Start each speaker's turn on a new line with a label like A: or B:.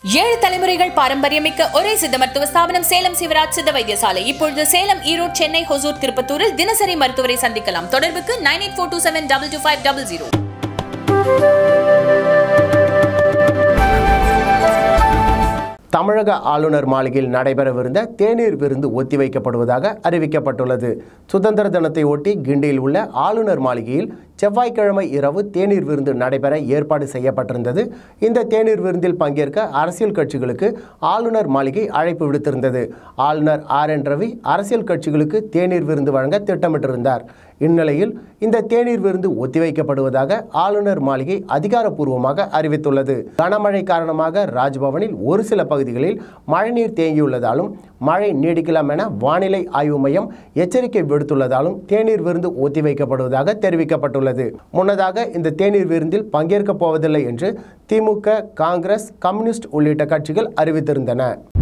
A: ஏழு தலைமுறைகள் பாரம்பரியமிக்க ஒரே சித்த மருத்துவ ஸ்தாபனம் சேலம் சிவராஜ் சித்த வைத்தியசாலை இப்பொழுது சேலம் ஈரோடு சென்னை ஹொசூர் திருப்பத்தூரில் தினசரி மருத்துவரை சந்திக்கலாம் தொடர்புக்கு nine eight four two seven double two five double zero
B: தமிழக ஆளுநர் மாளிகையில் நடைபெறவிருந்த தேநீர் விருந்து ஒத்திவைக்கப்படுவதாக அறிவிக்கப்பட்டுள்ளது சுதந்திர தினத்தை ஒட்டி கிண்டியில் உள்ள ஆளுநர் மாளிகையில் செவ்வாய்க்கிழமை இரவு தேநீர் விருந்து நடைபெற ஏற்பாடு செய்யப்பட்டிருந்தது இந்த தேநீர் விருந்தில் பங்கேற்க அரசியல் கட்சிகளுக்கு ஆளுநர் மாளிகை அழைப்பு விடுத்திருந்தது ஆளுநர் ஆர் என் ரவி அரசியல் கட்சிகளுக்கு தேநீர் விருந்து வழங்க திட்டமிட்டிருந்தார் இந்நிலையில் இந்த தேநீர் விருந்து ஒத்திவைக்கப்படுவதாக ஆளுநர் மாளிகை அதிகாரப்பூர்வமாக அறிவித்துள்ளது கனமழை காரணமாக ராஜ்பவனில் ஒரு சில பகுதிகளில் மழைநீர் தேங்கியுள்ளதாலும் மழை நீடிக்கலாம் என வானிலை ஆய்வு மையம் எச்சரிக்கை விடுத்துள்ளதாலும் தேநீர் விருந்து ஒத்திவைக்கப்படுவதாக தெரிவிக்கப்பட்டுள்ளது முன்னதாக இந்த தேநீர் விருந்தில் பங்கேற்கப் போவதில்லை என்று திமுக காங்கிரஸ் கம்யூனிஸ்ட் உள்ளிட்ட கட்சிகள் அறிவித்திருந்தன